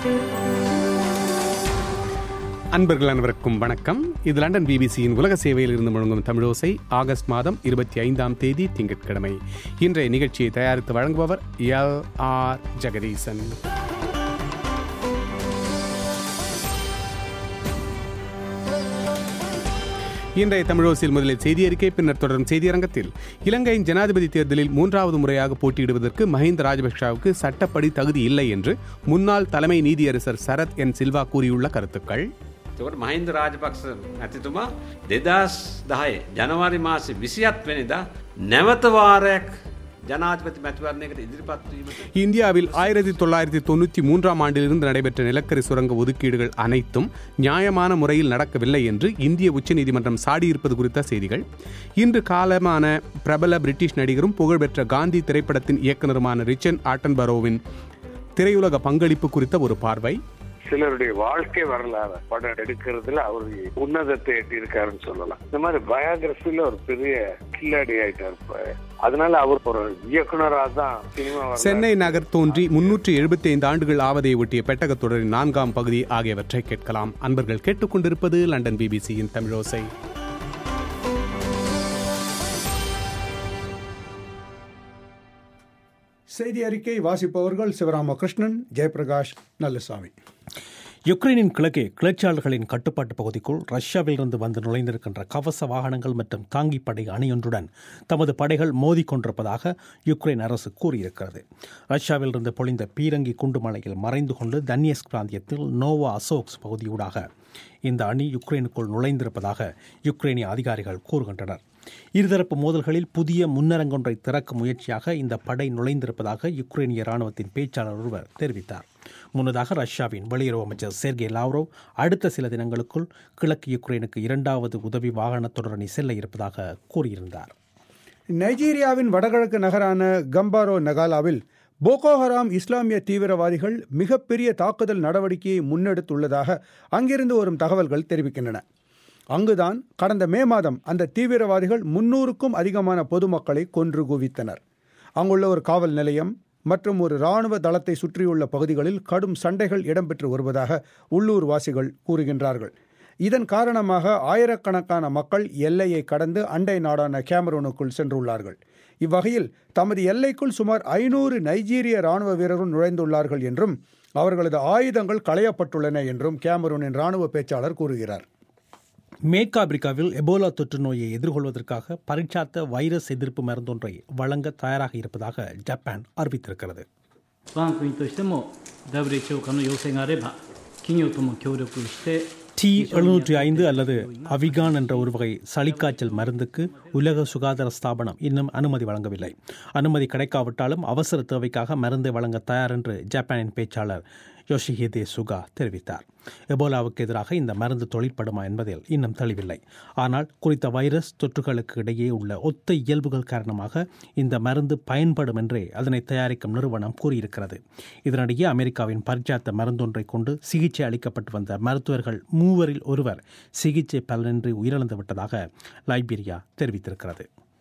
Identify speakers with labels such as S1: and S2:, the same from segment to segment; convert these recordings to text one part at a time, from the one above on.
S1: அன்பர்கள் அனைவருக்கும் வணக்கம் இது லண்டன் பிபிசியின் உலக சேவையில் இருந்து முழங்கும் தமிழோசை ஆகஸ்ட் மாதம் இருபத்தி ஐந்தாம் தேதி திங்கட்கிழமை இன்றைய நிகழ்ச்சியை தயாரித்து வழங்குபவர் எல் ஆர் ஜெகதீசன் இன்றைய தமிழோசில் முதலில் செய்தி அறிக்கை பின்னர் தொடரும் செய்தியரங்கத்தில் இலங்கையின் ஜனாதிபதி தேர்தலில் மூன்றாவது முறையாக போட்டியிடுவதற்கு மஹிந்த ராஜபக்ஷவுக்கு சட்டப்படி தகுதி இல்லை என்று முன்னாள் தலைமை நீதியரசர் சரத் என் சில்வா கூறியுள்ள கருத்துக்கள்
S2: තවට මහින්ද රාජපක්ෂ ඇතිතුමා දෙදස් දහය ජනවාරි මාසි විසිත් වෙනිදා නැවතවාරයක් ජනාධපති මැතිවරණයකට ඉදිරිපත්වීමට
S1: இந்தியாவில் ஆயிரத்தி தொள்ளாயிரத்தி தொண்ணூற்றி மூன்றாம் ஆண்டிலிருந்து நடைபெற்ற நிலக்கரி சுரங்க ஒதுக்கீடுகள் அனைத்தும் நியாயமான முறையில் நடக்கவில்லை என்று இந்திய உச்சநீதிமன்றம் சாடியிருப்பது குறித்த செய்திகள் இன்று காலமான பிரபல பிரிட்டிஷ் நடிகரும் புகழ்பெற்ற காந்தி திரைப்படத்தின் இயக்குனருமான ரிச்சன் ஆட்டன்பரோவின் திரையுலக பங்களிப்பு குறித்த ஒரு பார்வை
S3: சிலருடைய வாழ்க்கை வரலாறு படம் எடுக்கிறதுல அவர் உன்னதத்தை எட்டியிருக்காருன்னு சொல்லலாம் இந்த மாதிரி பயோகிராபில ஒரு பெரிய கில்லாடி ஆயிட்டார் இப்ப அதனால அவர் ஒரு இயக்குனரா தான் சினிமா வரலாறு-
S1: சென்னை நகர் தோன்றி முன்னூற்றி எழுபத்தி ஐந்து ஆண்டுகள் ஆவதை ஒட்டிய பெட்டகத் தொடரின் நான்காம் பகுதி ஆகியவற்றை கேட்கலாம் அன்பர்கள் கேட்டுக்கொண்டிருப்பது லண்டன் பிபிசியின் தமிழோசை
S4: செய்தி அறிக்கை வாசிப்பவர்கள் சிவராமகிருஷ்ணன் ஜெயபிரகாஷ் நல்லசாமி
S5: யுக்ரைனின் கிழக்கே கிளர்ச்சியாளர்களின் கட்டுப்பாட்டு பகுதிக்குள் ரஷ்யாவிலிருந்து வந்து நுழைந்திருக்கின்ற கவச வாகனங்கள் மற்றும் தாங்கிப் படை அணியொன்றுடன் தமது படைகள் மோதிக்கொண்டிருப்பதாக யுக்ரைன் அரசு கூறியிருக்கிறது ரஷ்யாவிலிருந்து பொழிந்த பீரங்கி குண்டுமலையில் மறைந்து கொண்டு தன்யஸ்க் பிராந்தியத்தில் நோவா அசோக்ஸ் பகுதியூடாக இந்த அணி யுக்ரைனுக்குள் நுழைந்திருப்பதாக யுக்ரைனிய அதிகாரிகள் கூறுகின்றனர் இருதரப்பு மோதல்களில் புதிய முன்னரங்கொன்றை திறக்கும் முயற்சியாக இந்த படை நுழைந்திருப்பதாக யுக்ரைனிய ராணுவத்தின் பேச்சாளர் ஒருவர் தெரிவித்தார் முன்னதாக ரஷ்யாவின் வெளியுறவு அமைச்சர் செர்கே லாவ்ரோவ் அடுத்த சில தினங்களுக்குள் கிழக்கு யுக்ரைனுக்கு இரண்டாவது உதவி வாகன தொடரணி செல்ல இருப்பதாக கூறியிருந்தார்
S4: நைஜீரியாவின் வடகிழக்கு நகரான கம்பாரோ நகாலாவில் போகோ ஹராம் இஸ்லாமிய தீவிரவாதிகள் மிகப்பெரிய தாக்குதல் நடவடிக்கையை முன்னெடுத்துள்ளதாக அங்கிருந்து வரும் தகவல்கள் தெரிவிக்கின்றன அங்குதான் கடந்த மே மாதம் அந்த தீவிரவாதிகள் முன்னூறுக்கும் அதிகமான பொதுமக்களை கொன்று குவித்தனர் அங்குள்ள ஒரு காவல் நிலையம் மற்றும் ஒரு இராணுவ தளத்தை சுற்றியுள்ள பகுதிகளில் கடும் சண்டைகள் இடம்பெற்று வருவதாக உள்ளூர் வாசிகள் கூறுகின்றார்கள் இதன் காரணமாக ஆயிரக்கணக்கான மக்கள் எல்லையை கடந்து அண்டை நாடான கேமரூனுக்குள் சென்றுள்ளார்கள் இவ்வகையில் தமது எல்லைக்குள் சுமார் ஐநூறு நைஜீரிய ராணுவ வீரர்கள் நுழைந்துள்ளார்கள் என்றும் அவர்களது ஆயுதங்கள் களையப்பட்டுள்ளன என்றும் கேமரூனின் ராணுவ பேச்சாளர் கூறுகிறார்
S5: மேற்கு ஆப்பிரிக்காவில் எபோலா தொற்று நோயை எதிர்கொள்வதற்காக பரீட்சார்த்த வைரஸ் எதிர்ப்பு மருந்தொன்றை வழங்க தயாராக இருப்பதாக ஜப்பான் அறிவித்திருக்கிறது
S6: 我が国としても WHO 化の要請があれば企業とも協力して
S5: டி எழுநூற்றி ஐந்து அல்லது அவிகான் என்ற ஒரு வகை சளிக்காய்ச்சல் மருந்துக்கு உலக சுகாதார ஸ்தாபனம் இன்னும் அனுமதி வழங்கவில்லை அனுமதி கிடைக்காவிட்டாலும் அவசர தேவைக்காக மருந்தை வழங்க தயார் என்று ஜப்பானின் பேச்சாளர் யோஷிஹிதே சுகா தெரிவித்தார் எபோலாவுக்கு எதிராக இந்த மருந்து தொழிற்படுமா என்பதில் இன்னும் தெளிவில்லை ஆனால் குறித்த வைரஸ் தொற்றுகளுக்கு இடையே உள்ள ஒத்த இயல்புகள் காரணமாக இந்த மருந்து பயன்படும் என்றே அதனை தயாரிக்கும் நிறுவனம் கூறியிருக்கிறது இதனிடையே அமெரிக்காவின் பரிச்சார்த்த மருந்தொன்றை கொண்டு சிகிச்சை அளிக்கப்பட்டு வந்த மருத்துவர்கள் மூவரில் ஒருவர் சிகிச்சை பலனின்றி உயிரிழந்து விட்டதாக லைபீரியா தெரிவித்திருக்கிறது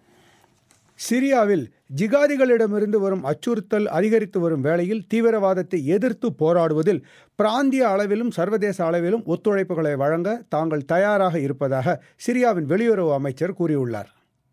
S4: சிரியாவில் ஜிகாதிகளிடமிருந்து வரும் அச்சுறுத்தல் அதிகரித்து வரும் வேளையில் தீவிரவாதத்தை எதிர்த்து போராடுவதில் பிராந்திய அளவிலும் சர்வதேச அளவிலும் ஒத்துழைப்புகளை வழங்க தாங்கள் தயாராக இருப்பதாக சிரியாவின் வெளியுறவு அமைச்சர் கூறியுள்ளார்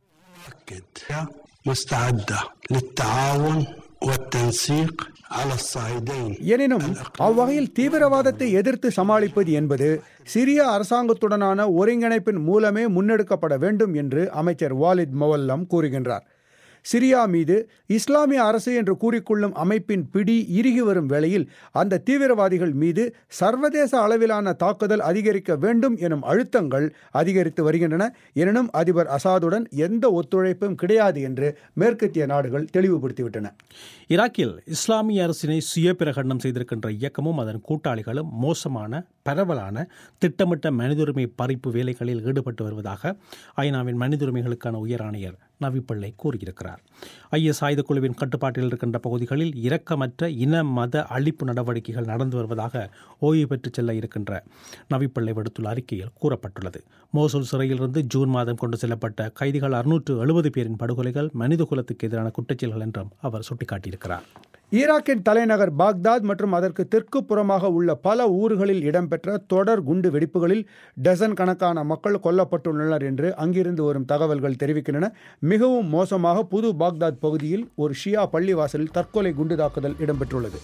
S7: مستعدة للتعاون والتنسيق على الصعيدين
S4: எனினும் அவ்வகையில் தீவிரவாதத்தை எதிர்த்து சமாளிப்பது என்பது சிரிய அரசாங்கத்துடனான ஒருங்கிணைப்பின் மூலமே முன்னெடுக்கப்பட வேண்டும் என்று அமைச்சர் வாலித் மொவல்லம் கூறுகின்றார் சிரியா மீது இஸ்லாமிய அரசு என்று கூறிக்கொள்ளும் அமைப்பின் பிடி இறுகி வரும் வேளையில் அந்த தீவிரவாதிகள் மீது சர்வதேச அளவிலான தாக்குதல் அதிகரிக்க வேண்டும் எனும் அழுத்தங்கள் அதிகரித்து வருகின்றன எனினும் அதிபர் அசாதுடன் எந்த ஒத்துழைப்பும் கிடையாது என்று மேற்கத்திய நாடுகள் தெளிவுபடுத்திவிட்டன
S5: ஈராக்கில் இஸ்லாமிய அரசினை சுய பிரகடனம் செய்திருக்கின்ற இயக்கமும் அதன் கூட்டாளிகளும் மோசமான பரவலான திட்டமிட்ட மனிதுரிமை பறிப்பு வேலைகளில் ஈடுபட்டு வருவதாக ஐநாவின் மனிதுரிமைகளுக்கான உயர் ஆணையர் நவிப்பிள்ளை கூறியிருக்கிறார் ஐஎஸ் ஆயுதக் குழுவின் கட்டுப்பாட்டில் இருக்கின்ற பகுதிகளில் இரக்கமற்ற இன மத அழிப்பு நடவடிக்கைகள் நடந்து வருவதாக ஓய்வு பெற்றுச் செல்ல இருக்கின்ற நவிப்பிள்ளை விடுத்துள்ள அறிக்கையில் கூறப்பட்டுள்ளது மோசூல் சிறையிலிருந்து ஜூன் மாதம் கொண்டு செல்லப்பட்ட கைதிகள் அறுநூற்று எழுபது பேரின் படுகொலைகள் மனித குலத்துக்கு எதிரான குற்றச்செயல்கள் என்றும் அவர் சுட்டிக்காட்டியிருக்கிறார்
S4: ஈராக்கின் தலைநகர் பாக்தாத் மற்றும் அதற்கு தெற்கு புறமாக உள்ள பல ஊர்களில் இடம்பெற்ற தொடர் குண்டு வெடிப்புகளில் டசன் கணக்கான மக்கள் கொல்லப்பட்டுள்ளனர் என்று அங்கிருந்து வரும் தகவல்கள் தெரிவிக்கின்றன மிகவும் மோசமாக புது பாக்தாத் பகுதியில் ஒரு ஷியா பள்ளிவாசலில் தற்கொலை குண்டு தாக்குதல் இடம்பெற்றுள்ளது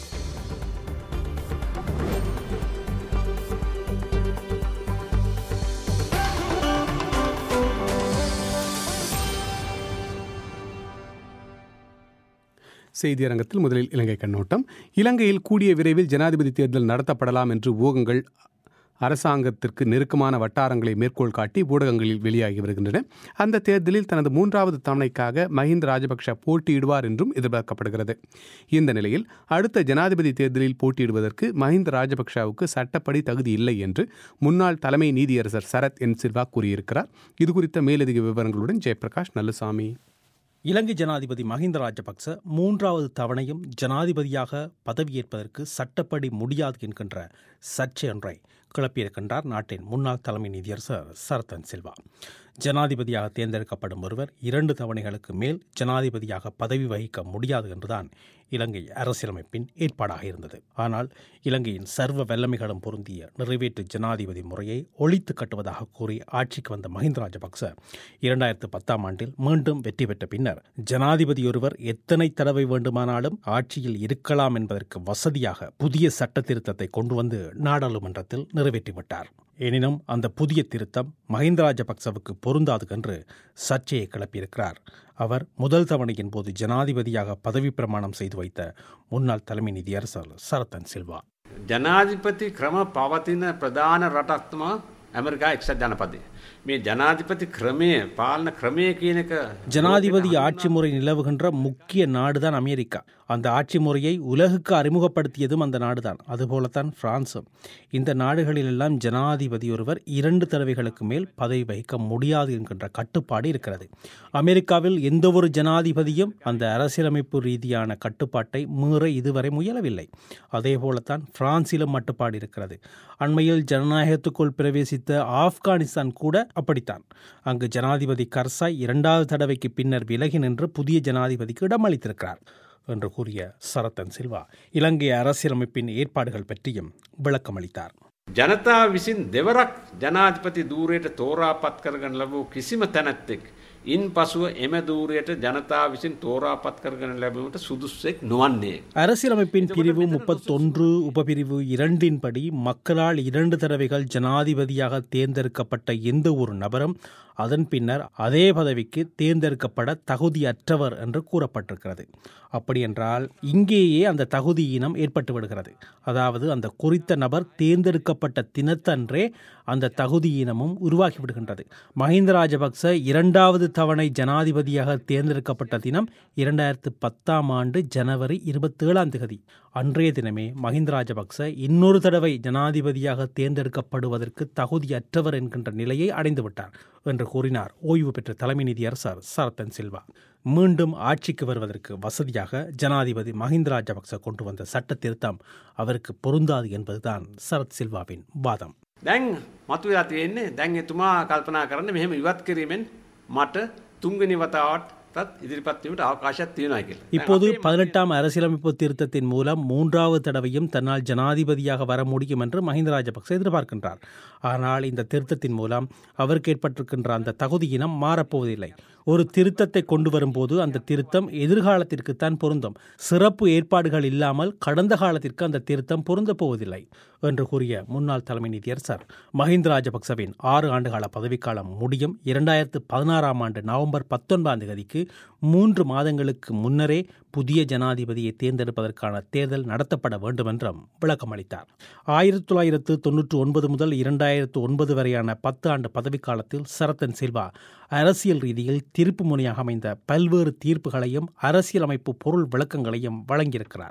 S1: செய்தியரங்கத்தில் முதலில் இலங்கை கண்ணோட்டம் இலங்கையில் கூடிய விரைவில் ஜனாதிபதி தேர்தல் நடத்தப்படலாம் என்று ஊகங்கள் அரசாங்கத்திற்கு நெருக்கமான வட்டாரங்களை மேற்கோள் காட்டி ஊடகங்களில் வெளியாகி வருகின்றன அந்த தேர்தலில் தனது மூன்றாவது தவணைக்காக மஹிந்த ராஜபக்ஷ போட்டியிடுவார் என்றும் எதிர்பார்க்கப்படுகிறது இந்த நிலையில் அடுத்த ஜனாதிபதி தேர்தலில் போட்டியிடுவதற்கு மஹிந்த ராஜபக்ஷவுக்கு சட்டப்படி தகுதி இல்லை என்று முன்னாள் தலைமை நீதியரசர் சரத் என் சில்வா கூறியிருக்கிறார் இதுகுறித்த மேலதிக விவரங்களுடன் ஜெயபிரகாஷ் நல்லுசாமி
S5: இலங்கை ஜனாதிபதி மஹிந்த ராஜபக்ச மூன்றாவது தவணையும் ஜனாதிபதியாக பதவியேற்பதற்கு சட்டப்படி முடியாது என்கின்ற சர்ச்சை ஒன்றை கிளப்பியிருக்கின்றார் நாட்டின் முன்னாள் தலைமை நீதியரசர் சரத்தன் சில்வா ஜனாதிபதியாக தேர்ந்தெடுக்கப்படும் ஒருவர் இரண்டு தவணைகளுக்கு மேல் ஜனாதிபதியாக பதவி வகிக்க முடியாது என்றுதான் இலங்கை அரசியலமைப்பின் ஏற்பாடாக இருந்தது ஆனால் இலங்கையின் சர்வ வல்லமைகளும் பொருந்திய நிறைவேற்று ஜனாதிபதி முறையை ஒழித்து கட்டுவதாக கூறி ஆட்சிக்கு வந்த மஹிந்த ராஜபக்ச இரண்டாயிரத்து பத்தாம் ஆண்டில் மீண்டும் வெற்றி பெற்ற பின்னர் ஜனாதிபதி ஒருவர் எத்தனை தடவை வேண்டுமானாலும் ஆட்சியில் இருக்கலாம் என்பதற்கு வசதியாக புதிய சட்ட திருத்தத்தை கொண்டு வந்து நாடாளுமன்றத்தில் நிறைவேற்றிவிட்டார் எனினும் அந்த புதிய திருத்தம் மஹிந்த ராஜபக்சவுக்கு பொருந்தாது என்று சர்ச்சையை கிளப்பியிருக்கிறார் அவர் முதல் தவணையின் போது ஜனாதிபதியாக பதவி பிரமாணம் செய்து வைத்த முன்னாள் தலைமை நீதியரசர் சரத்தன் சில்வா
S2: ජනාධිපති ක්‍රම පවතින ප්‍රධාන රටක්තම ඇමරිකා එක්සත් ජනපදය. මේ ජනාධිපති ක්‍රමය පාලන ක්‍රමය කියනක
S5: ஜனாதிபதி ஆட்சி முறை நிலவுகின்ற முக்கிய நாடுதான் அமெரிக்கா அந்த ஆட்சி முறையை உலகுக்கு அறிமுகப்படுத்தியதும் அந்த நாடுதான் அதுபோலத்தான் பிரான்சும் இந்த நாடுகளிலெல்லாம் ஜனாதிபதி ஒருவர் இரண்டு தடவைகளுக்கு மேல் பதவி வகிக்க முடியாது என்கின்ற கட்டுப்பாடு இருக்கிறது அமெரிக்காவில் எந்த ஒரு ஜனாதிபதியும் அந்த அரசியலமைப்பு ரீதியான கட்டுப்பாட்டை மீற இதுவரை முயலவில்லை அதே போலத்தான் பிரான்சிலும் மட்டுப்பாடு இருக்கிறது அண்மையில் ஜனநாயகத்துக்குள் பிரவேசித்த ஆப்கானிஸ்தான் கூட அப்படித்தான் அங்கு ஜனாதிபதி கர்சாய் இரண்டாவது தடவைக்கு பின்னர் விலகி நின்று புதிய ஜனாதிபதிக்கு இடமளித்திருக்கிறார் என்று கூறிய சரத்தன் சில்வா இலங்கை அரசியலமைப்பின் ஏற்பாடுகள் பற்றியும் விளக்கமளித்தார்
S2: ජනතා විසින් දෙවරක් ජනාධිපති දූරයට තෝරා පත් කරගන ලැබූ කිසිම තැනැත්තෙක්. ඉන් පසුව එම දූරයට ජනතා විසින් තෝරා පත් කරගන ලැබීමට සුදුස්සෙක් නොවන්නේ.
S5: அரசியலமைப்பின் பிரிவு முப்பத்தொன்று உபபிரிவு இரண்டின்படி மக்களால் இரண்டு தடவைகள் ஜனாதிபதியாக தேர்ந்தெடுக்கப்பட்ட எந்த ஒரு நபரும் அதன் பின்னர் அதே பதவிக்கு தேர்ந்தெடுக்கப்பட தகுதியற்றவர் என்று கூறப்பட்டிருக்கிறது அப்படியென்றால் இங்கேயே அந்த தகுதியினம் ஏற்பட்டு விடுகிறது அதாவது அந்த குறித்த நபர் தேர்ந்தெடுக்கப்பட்ட தினத்தன்றே அந்த தகுதியினமும் உருவாகி விடுகின்றது மஹிந்த ராஜபக்ச இரண்டாவது தவணை ஜனாதிபதியாக தேர்ந்தெடுக்கப்பட்ட தினம் இரண்டாயிரத்து பத்தாம் ஆண்டு ஜனவரி இருபத்தேழாம் தேதி அன்றைய தினமே மஹிந்த ராஜபக்ச இன்னொரு தடவை ஜனாதிபதியாக தேர்ந்தெடுக்கப்படுவதற்கு தகுதியற்றவர் என்கின்ற நிலையை அடைந்துவிட்டார் என்று கூறினார் ஓய்வு பெற்ற தலைமை நீதியரசர் சரத்தன் சில்வா மீண்டும் ஆட்சிக்கு வருவதற்கு வசதியாக ஜனாதிபதி மஹிந்த ராஜபக்ச கொண்டு வந்த சட்ட திருத்தம் அவருக்கு பொருந்தாது என்பதுதான் சரத் சில்வாவின் வாதம்
S2: දැන් මතුවෙලා තියෙන්නේ දැන් එතුමා කල්පනා කරන්න මෙහෙම ඉවත් කිරීමෙන් මට තුන්ගනි වතාවටත් ඉදිරිපත් වීමට අවකාශයක් තියෙනවා කියලා. දැන්
S5: இப்போது
S2: අපේ
S5: பதினெட்டாம் அரசியலமைப்பு திருத்தத்தின் மூலம் மூன்றாவது தடவையும் தன்னால் ஜனாதிபதியாக வர முடியும் என்று மஹிந்த ராஜபக்ச எதிர்பார்க்கின்றார் ஆனால் இந்த திருத்தத்தின் மூலம் அவருக்கு ஏற்பட்டிருக்கின்ற அந்த தகுதியினம் மாறப்போவதில்லை ஒரு திருத்தத்தை கொண்டு வரும்போது அந்த திருத்தம் எதிர்காலத்திற்குத்தான் பொருந்தும் சிறப்பு ஏற்பாடுகள் இல்லாமல் கடந்த காலத்திற்கு அந்த திருத்தம் பொருந்தப் போவதில்லை என்று கூறிய முன்னாள் தலைமை நீதியரசர் மஹிந்த ராஜபக்சவின் ஆறு ஆண்டுகால பதவிக்காலம் முடியும் இரண்டாயிரத்து பதினாறாம் ஆண்டு நவம்பர் பத்தொன்பதாம் தேதிக்கு மூன்று மாதங்களுக்கு முன்னரே புதிய ஜனாதிபதியை தேர்ந்தெடுப்பதற்கான தேர்தல் நடத்தப்பட வேண்டும் என்றும் விளக்கமளித்தார் ஆயிரத்தி தொள்ளாயிரத்து தொன்னூற்று ஒன்பது முதல் இரண்டாயிரத்து ஒன்பது வரையான பத்து ஆண்டு பதவிக்காலத்தில் சரத்தன் சில்வா அரசியல் ரீதியில் திருப்பு முனையாக அமைந்த பல்வேறு தீர்ப்புகளையும் அரசியலமைப்பு பொருள் விளக்கங்களையும் வழங்கியிருக்கிறார்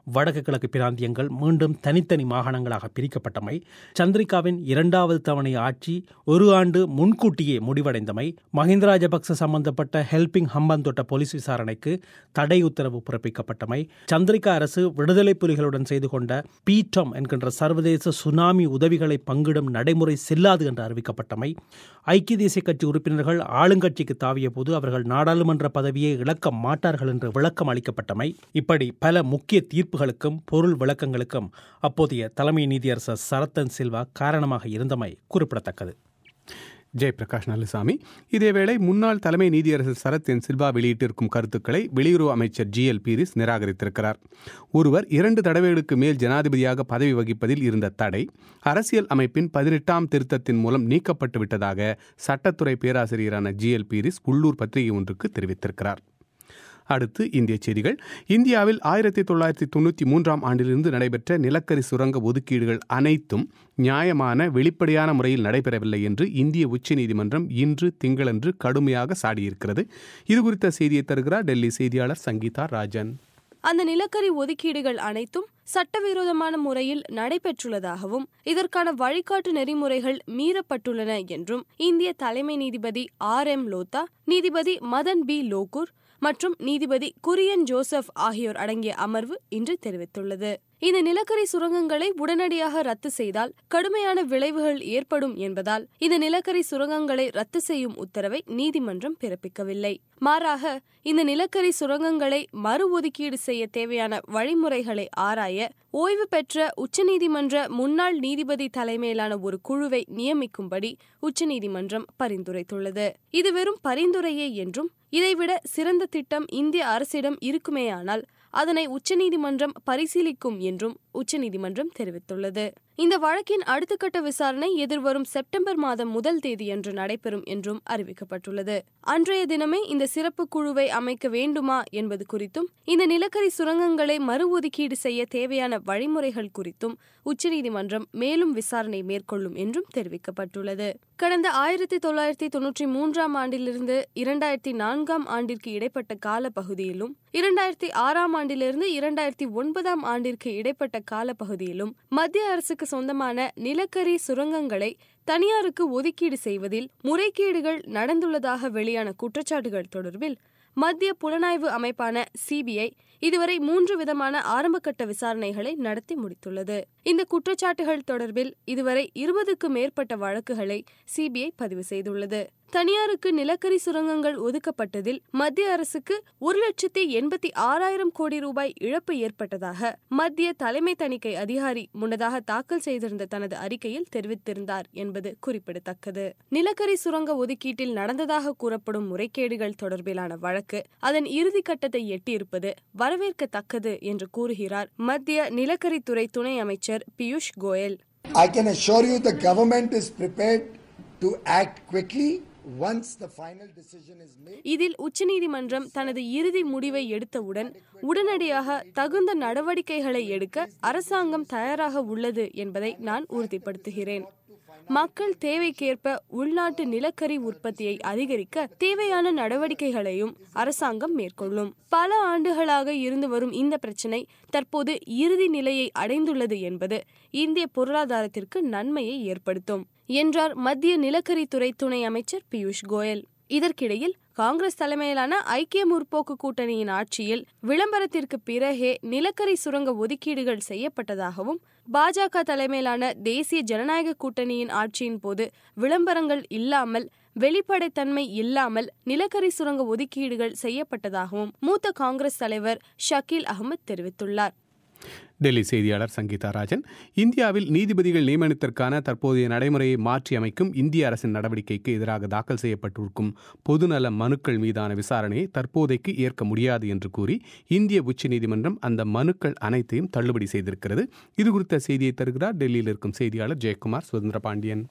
S5: வடக்கு கிழக்கு பிராந்தியங்கள் மீண்டும் தனித்தனி மாகாணங்களாக பிரிக்கப்பட்டமை சந்திரிகாவின் இரண்டாவது தவணை ஆட்சி ஒரு ஆண்டு முன்கூட்டியே முடிவடைந்தமை மஹிந்த ராஜபக்ச சம்பந்தப்பட்ட ஹெல்பிங் ஹம்பந்தோட்ட போலீஸ் விசாரணைக்கு தடை உத்தரவு பிறப்பிக்கப்பட்டமை சந்திரிகா அரசு விடுதலை புலிகளுடன் செய்து கொண்ட பீட்டம் என்கின்ற சர்வதேச சுனாமி உதவிகளை பங்கிடும் நடைமுறை செல்லாது என்று அறிவிக்கப்பட்டமை ஐக்கிய தேசிய கட்சி உறுப்பினர்கள் ஆளுங்கட்சிக்கு தாவிய போது அவர்கள் நாடாளுமன்ற பதவியை இழக்க மாட்டார்கள் என்று விளக்கம் அளிக்கப்பட்டமை இப்படி பல முக்கிய தீர்ப்புகளுக்கும் பொருள் விளக்கங்களுக்கும் அப்போதைய தலைமை நீதியரசர் சரத்தன் சில்வா காரணமாக இருந்தமை குறிப்பிடத்தக்கது
S1: ஜெயபிரகாஷ் நல்லுசாமி இதேவேளை முன்னாள் தலைமை நீதியரசர் சரத் என் சில்வா வெளியிட்டிருக்கும் கருத்துக்களை வெளியுறவு அமைச்சர் ஜி எல் பீரிஸ் நிராகரித்திருக்கிறார் ஒருவர் இரண்டு தடவைகளுக்கு மேல் ஜனாதிபதியாக பதவி வகிப்பதில் இருந்த தடை அரசியல் அமைப்பின் பதினெட்டாம் திருத்தத்தின் மூலம் நீக்கப்பட்டு விட்டதாக சட்டத்துறை பேராசிரியரான ஜி எல் பீரிஸ் உள்ளூர் பத்திரிகை ஒன்றுக்கு தெரிவித்திருக்கிறார் அடுத்து இந்திய செய்திகள் இந்தியாவில் ஆயிரத்தி தொள்ளாயிரத்தி தொண்ணூற்றி மூன்றாம் ஆண்டிலிருந்து நடைபெற்ற நிலக்கரி சுரங்க ஒதுக்கீடுகள் அனைத்தும் நியாயமான வெளிப்படையான முறையில் நடைபெறவில்லை என்று இந்திய உச்சநீதிமன்றம் இன்று திங்களன்று கடுமையாக சாடியிருக்கிறது இது குறித்த செய்தியை தருகிறார் டெல்லி செய்தியாளர் சங்கீதா ராஜன்
S8: அந்த நிலக்கரி ஒதுக்கீடுகள் அனைத்தும் சட்டவிரோதமான முறையில் நடைபெற்றுள்ளதாகவும் இதற்கான வழிகாட்டு நெறிமுறைகள் மீறப்பட்டுள்ளன என்றும் இந்திய தலைமை நீதிபதி ஆர் எம் லோத்தா நீதிபதி மதன் பி லோகூர் மற்றும் நீதிபதி குரியன் ஜோசப் ஆகியோர் அடங்கிய அமர்வு இன்று தெரிவித்துள்ளது இந்த நிலக்கரி சுரங்கங்களை உடனடியாக ரத்து செய்தால் கடுமையான விளைவுகள் ஏற்படும் என்பதால் இந்த நிலக்கரி சுரங்கங்களை ரத்து செய்யும் உத்தரவை நீதிமன்றம் பிறப்பிக்கவில்லை மாறாக இந்த நிலக்கரி சுரங்கங்களை மறு ஒதுக்கீடு செய்ய தேவையான வழிமுறைகளை ஆராய ஓய்வு பெற்ற உச்சநீதிமன்ற முன்னாள் நீதிபதி தலைமையிலான ஒரு குழுவை நியமிக்கும்படி உச்சநீதிமன்றம் பரிந்துரைத்துள்ளது இது வெறும் பரிந்துரையே என்றும் இதைவிட சிறந்த திட்டம் இந்திய அரசிடம் இருக்குமேயானால் அதனை உச்சநீதிமன்றம் பரிசீலிக்கும் என்றும் உச்சநீதிமன்றம் தெரிவித்துள்ளது இந்த வழக்கின் அடுத்த கட்ட விசாரணை எதிர்வரும் செப்டம்பர் மாதம் முதல் தேதியன்று நடைபெறும் என்றும் அறிவிக்கப்பட்டுள்ளது அன்றைய தினமே இந்த சிறப்பு குழுவை அமைக்க வேண்டுமா என்பது குறித்தும் இந்த நிலக்கரி சுரங்கங்களை மறு ஒதுக்கீடு செய்ய தேவையான வழிமுறைகள் குறித்தும் உச்சநீதிமன்றம் மேலும் விசாரணை மேற்கொள்ளும் என்றும் தெரிவிக்கப்பட்டுள்ளது கடந்த ஆயிரத்தி தொள்ளாயிரத்தி தொன்னூற்றி மூன்றாம் ஆண்டிலிருந்து இரண்டாயிரத்தி நான்காம் ஆண்டிற்கு இடைப்பட்ட கால பகுதியிலும் இரண்டாயிரத்தி ஆறாம் ஆண்டிலிருந்து இரண்டாயிரத்தி ஒன்பதாம் ஆண்டிற்கு இடைப்பட்ட கால பகுதியிலும் மத்திய அரசுக்கு சொந்தமான நிலக்கரி சுரங்கங்களை தனியாருக்கு ஒதுக்கீடு செய்வதில் முறைகேடுகள் நடந்துள்ளதாக வெளியான குற்றச்சாட்டுகள் தொடர்பில் மத்திய புலனாய்வு அமைப்பான சிபிஐ இதுவரை மூன்று விதமான ஆரம்பகட்ட விசாரணைகளை நடத்தி முடித்துள்ளது இந்த குற்றச்சாட்டுகள் தொடர்பில் இதுவரை இருபதுக்கும் மேற்பட்ட வழக்குகளை சிபிஐ பதிவு செய்துள்ளது தனியாருக்கு நிலக்கரி சுரங்கங்கள் ஒதுக்கப்பட்டதில் மத்திய அரசுக்கு ஒரு லட்சத்தி எண்பத்தி ஆறாயிரம் கோடி ரூபாய் இழப்பு ஏற்பட்டதாக மத்திய தலைமை தணிக்கை அதிகாரி முன்னதாக தாக்கல் செய்திருந்த தனது அறிக்கையில் தெரிவித்திருந்தார் என்பது குறிப்பிடத்தக்கது நிலக்கரி சுரங்க ஒதுக்கீட்டில் நடந்ததாக கூறப்படும் முறைகேடுகள் தொடர்பிலான வழக்கு அதன் இறுதி கட்டத்தை எட்டியிருப்பது வரவேற்கத்தக்கது என்று கூறுகிறார் மத்திய நிலக்கரித்துறை துணை அமைச்சர் Piyush Goyal
S9: I can assure you the government is prepared to act quickly once the final decision is made.
S8: இதில் உச்சநீதிமன்றம் தனது இறுதி முடிவை எடுத்தவுடன் உடனடியாக தகுந்த நடவடிக்கைகளை எடுக்க அரசாங்கம் தயாராக உள்ளது என்பதை நான் உறுதிப்படுத்துகிறேன் மக்கள் தேவைக்கேற்ப உள்நாட்டு நிலக்கரி உற்பத்தியை அதிகரிக்க தேவையான நடவடிக்கைகளையும் அரசாங்கம் மேற்கொள்ளும் பல ஆண்டுகளாக இருந்து வரும் இந்த பிரச்சினை தற்போது இறுதி நிலையை அடைந்துள்ளது என்பது இந்திய பொருளாதாரத்திற்கு நன்மையை ஏற்படுத்தும் என்றார் மத்திய நிலக்கரித்துறை துணை அமைச்சர் பியூஷ் கோயல் இதற்கிடையில் காங்கிரஸ் தலைமையிலான ஐக்கிய முற்போக்கு கூட்டணியின் ஆட்சியில் விளம்பரத்திற்கு பிறகே நிலக்கரி சுரங்க ஒதுக்கீடுகள் செய்யப்பட்டதாகவும் பாஜக தலைமையிலான தேசிய ஜனநாயக கூட்டணியின் ஆட்சியின் போது விளம்பரங்கள் இல்லாமல் வெளிப்படைத்தன்மை இல்லாமல் நிலக்கரி சுரங்க ஒதுக்கீடுகள் செய்யப்பட்டதாகவும் மூத்த காங்கிரஸ் தலைவர் ஷக்கீல் அகமது தெரிவித்துள்ளார்
S1: டெல்லி செய்தியாளர் சங்கீதா ராஜன் இந்தியாவில் நீதிபதிகள் நியமனத்திற்கான தற்போதைய நடைமுறையை மாற்றி அமைக்கும் இந்திய அரசின் நடவடிக்கைக்கு எதிராக தாக்கல் செய்யப்பட்டிருக்கும் பொதுநல மனுக்கள் மீதான விசாரணையை தற்போதைக்கு ஏற்க முடியாது என்று கூறி இந்திய உச்சநீதிமன்றம் அந்த மனுக்கள் அனைத்தையும் தள்ளுபடி செய்திருக்கிறது இது குறித்த செய்தியை தருகிறார் டெல்லியில் இருக்கும் செய்தியாளர் ஜெயக்குமார் சுதந்திர பாண்டியன்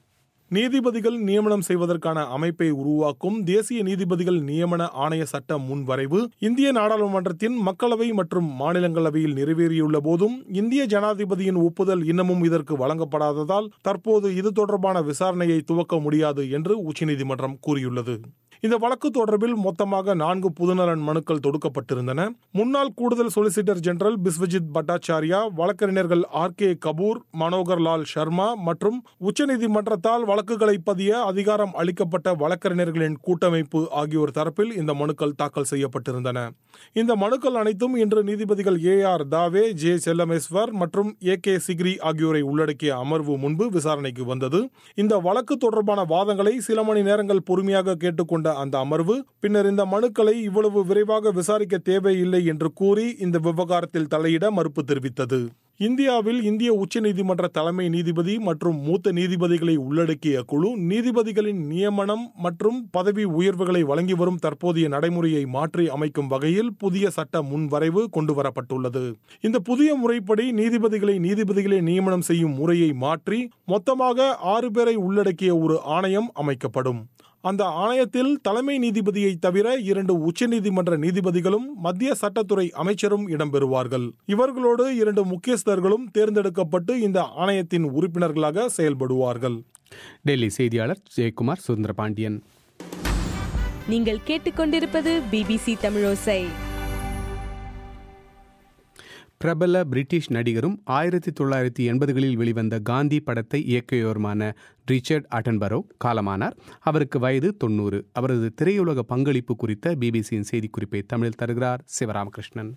S10: நீதிபதிகள் நியமனம் செய்வதற்கான அமைப்பை உருவாக்கும் தேசிய நீதிபதிகள் நியமன ஆணைய சட்ட முன்வரைவு இந்திய நாடாளுமன்றத்தின் மக்களவை மற்றும் மாநிலங்களவையில் நிறைவேறியுள்ள போதும் இந்திய ஜனாதிபதியின் ஒப்புதல் இன்னமும் இதற்கு வழங்கப்படாததால் தற்போது இது தொடர்பான விசாரணையை துவக்க முடியாது என்று உச்சநீதிமன்றம் கூறியுள்ளது இந்த வழக்கு தொடர்பில் மொத்தமாக நான்கு புதுநலன் மனுக்கள் தொடுக்கப்பட்டிருந்தன முன்னாள் கூடுதல் சொலிசிட்டர் ஜெனரல் பிஸ்வஜித் பட்டாச்சாரியா வழக்கறிஞர்கள் ஆர் கே கபூர் மனோகர் லால் சர்மா மற்றும் உச்சநீதிமன்றத்தால் வழக்குகளை பதிய அதிகாரம் அளிக்கப்பட்ட வழக்கறிஞர்களின் கூட்டமைப்பு ஆகியோர் தரப்பில் இந்த மனுக்கள் தாக்கல் செய்யப்பட்டிருந்தன இந்த மனுக்கள் அனைத்தும் இன்று நீதிபதிகள் A R Dave J Chelameswar மற்றும் ஏ கே சிக்ரி ஆகியோரை உள்ளடக்கிய அமர்வு முன்பு விசாரணைக்கு வந்தது இந்த வழக்கு தொடர்பான வாதங்களை சில மணி நேரங்கள் பொறுமையாக கேட்டுக்கொண்ட அந்த அமர்வு பின்னர் இந்த மனுக்களை இவ்வளவு விரைவாக விசாரிக்க தேவையில்லை என்று கூறி இந்த விவகாரத்தில் தலையிட மறுப்பு தெரிவித்தது இந்தியாவில் இந்திய உச்சநீதிமன்ற தலைமை நீதிபதி மற்றும் மூத்த நீதிபதிகளை உள்ளடக்கிய குழு நீதிபதிகளின் நியமனம் மற்றும் பதவி உயர்வுகளை வழங்கி வரும் தற்போதைய நடைமுறையை மாற்றி அமைக்கும் வகையில் புதிய சட்ட முன்வரைவு கொண்டுவரப்பட்டுள்ளது இந்த புதிய முறைப்படி நீதிபதிகளை நீதிபதிகளை நியமனம் செய்யும் முறையை மாற்றி மொத்தமாக ஆறு பேரை உள்ளடக்கிய ஒரு ஆணையம் அமைக்கப்படும் அந்த ஆணையத்தில் தலைமை நீதிபதியை தவிர இரண்டு உச்சநீதிமன்ற நீதிபதிகளும் மத்திய சட்டத்துறை அமைச்சரும் இடம்பெறுவார்கள் இவர்களோடு இரண்டு முக்கியஸ்தர்களும் தேர்ந்தெடுக்கப்பட்டு இந்த ஆணையத்தின் உறுப்பினர்களாக செயல்படுவார்கள்
S1: டெல்லி செய்தியாளர் ஜெயக்குமார் சுந்தர பாண்டியன்
S11: நீங்கள் கேட்டுக்கொண்டிருப்பது பிபிசி தமிழோசை
S1: பிரபல பிரிட்டிஷ் நடிகரும் ஆயிரத்தி தொள்ளாயிரத்தி எண்பதுகளில் வெளிவந்த காந்தி படத்தை இயக்கியோருமான ரிச்சர்ட் அட்டன்பரோ காலமானார் அவருக்கு வயது தொண்ணூறு அவரது திரையுலக பங்களிப்பு குறித்த பிபிசியின் செய்திக்குறிப்பை தமிழில் தருகிறார் சிவராமகிருஷ்ணன்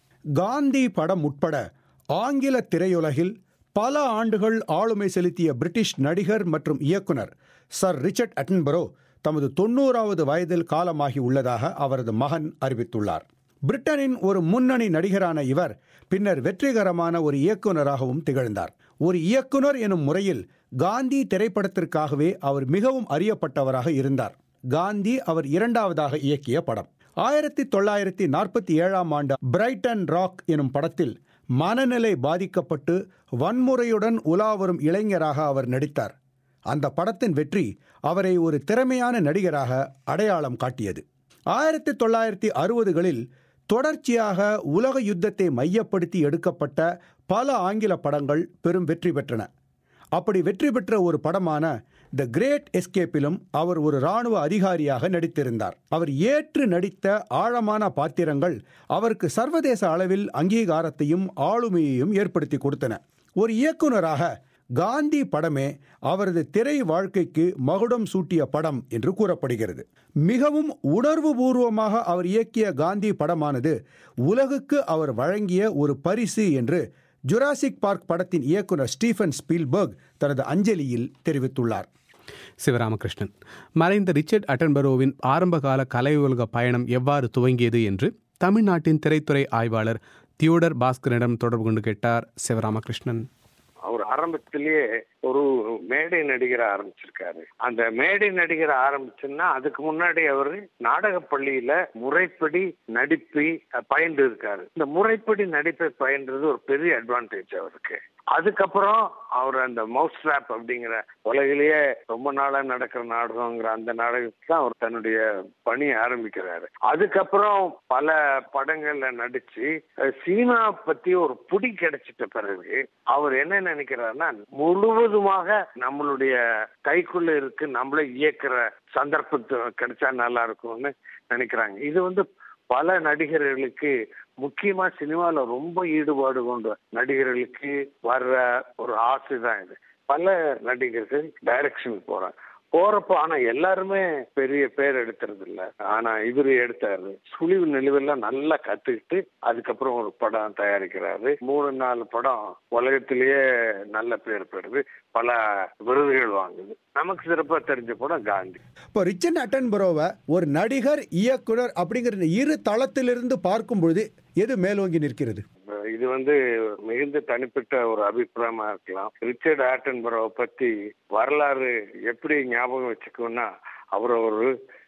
S4: காந்தி படம் உட்பட ஆங்கில திரையுலகில் பல ஆண்டுகள் ஆளுமை செலுத்திய பிரிட்டிஷ் நடிகர் மற்றும் இயக்குனர் சர் ரிச்சர்ட் அட்டன்பரோ தமது தொண்ணூறாவது வயதில் காலமாகி உள்ளதாக அவரது மகன் அறிவித்துள்ளார் பிரிட்டனின் ஒரு முன்னணி நடிகரான இவர் பின்னர் வெற்றிகரமான ஒரு இயக்குனராகவும் திகழ்ந்தார் ஒரு இயக்குனர் எனும் முறையில் காந்தி திரைப்படத்திற்காகவே அவர் மிகவும் அறியப்பட்டவராக இருந்தார் காந்தி அவர் இரண்டாவதாக இயக்கிய படம் ஆயிரத்தி தொள்ளாயிரத்தி நாற்பத்தி ஏழாம் ஆண்டு பிரைட்டன் ராக் எனும் படத்தில் மனநிலை பாதிக்கப்பட்டு வன்முறையுடன் உலாவரும் இளைஞராக அவர் நடித்தார் அந்த படத்தின் வெற்றி அவரை ஒரு திறமையான நடிகராக அடையாளம் காட்டியது ஆயிரத்தி தொள்ளாயிரத்தி அறுபதுகளில் தொடர்ச்சியாக உலக யுத்தத்தை மையப்படுத்தி எடுக்கப்பட்ட பல ஆங்கில படங்கள் பெரும் வெற்றி பெற்றன அப்படி வெற்றி பெற்ற ஒரு படமான த கிரேட் எஸ்கேப்பிலும் அவர் ஒரு இராணுவ அதிகாரியாக நடித்திருந்தார் அவர் ஏற்று நடித்த ஆழமான பாத்திரங்கள் அவருக்கு சர்வதேச அளவில் அங்கீகாரத்தையும் ஆளுமையையும் ஏற்படுத்தி கொடுத்தன ஒரு இயக்குனராக காந்தி படமே அவரது திரை வாழ்க்கைக்கு மகுடம் சூட்டிய படம் என்று கூறப்படுகிறது மிகவும் உணர்வுபூர்வமாக அவர் இயக்கிய காந்தி படமானது உலகுக்கு அவர் வழங்கிய ஒரு பரிசு என்று ஜுராசிக் பார்க் படத்தின் இயக்குனர் ஸ்டீஃபன் ஸ்பீல்பர்க் தனது அஞ்சலியில் தெரிவித்துள்ளார்
S1: சிவராமகிருஷ்ணன் மறைந்த ரிச்சர்ட் அட்டன்பரோவின் ஆரம்பகால கலையுலக பயணம் எவ்வாறு துவங்கியது என்று தமிழ்நாட்டின் திரைத்துறை ஆய்வாளர் தியோடர் பாஸ்கரிடம் தொடர்பு கொண்டு கேட்டார் சிவராமகிருஷ்ணன்
S3: அவர் ஆரம்பத்திலேயே ஒரு மேடை நடிகர் ஆரம்பிச்சிருக்காரு அந்த மேடை நடிகர் ஆரம்பிச்சுன்னா அதுக்கு முன்னாடி அவர் நாடக பள்ளியில முறைப்படி நடிப்பை பயின்று இருக்காரு இந்த முறைப்படி நடிப்பை பயின்றது ஒரு பெரிய அட்வான்டேஜ் அவருக்கு அதுக்கப்புறம் அவர் அந்த மவுஸ் ட்ராப் அப்படிங்கிற உலகிலேயே ரொம்ப நாளா நடக்கிற நாடகங்கிற அந்த நாடகத்துக்கு தான் அவர் தன்னுடைய பணி ஆரம்பிக்கிறாரு அதுக்கப்புறம் பல படங்கள்ல நடிச்சு சினிமா பத்தி ஒரு புடி கிடைச்சிட்ட பிறகு அவர் என்ன நினைக்கிறாருன்னா முழுவதுமாக நம்மளுடைய கைக்குள்ள இருக்கு நம்மள இயக்குற சந்தர்ப்பத்து கிடைச்சா நல்லா இருக்கும்னு நினைக்கிறாங்க இது வந்து பல நடிகர்களுக்கு முக்கியமா சினிமால ரொம்ப ஈடுபாடு கொண்ட நடிகர்களுக்கு வர்ற ஒரு ஆசை தான் இது பல நடிகர்கள் டைரக்ஷன் போறாங்க போறப்போ ஆனா எல்லாருமே பெரிய பேர் எடுத்துறது இல்ல ஆனா இவரு எடுத்தாரு சுழிவு நெளிவெல்லாம் நல்லா கத்துக்கிட்டு அதுக்கப்புறம் ஒரு படம் தயாரிக்கிறாரு மூணு நாலு படம் உலகத்திலேயே நல்ல பேர் பெறுது பல விருதுகள் வாங்குது நமக்கு சிறப்பா தெரிஞ்ச படம் காந்தி
S4: இப்போ ரிச்சன் அட்டன்பரோவை ஒரு நடிகர் இயக்குனர் அப்படிங்கிற இந்த இரு தளத்திலிருந்து பார்க்கும் பொழுது எது மேலோங்கி நிற்கிறது
S3: இது வந்து மிகுந்த தனிப்பட்ட ஒரு அபிப்பிராயமா இருக்கலாம் ரிச்சர்ட் ஆட்டன்பரோவை பத்தி வரலாறு எப்படி ஞாபகம் வச்சுக்கோன்னா அவர் ஒரு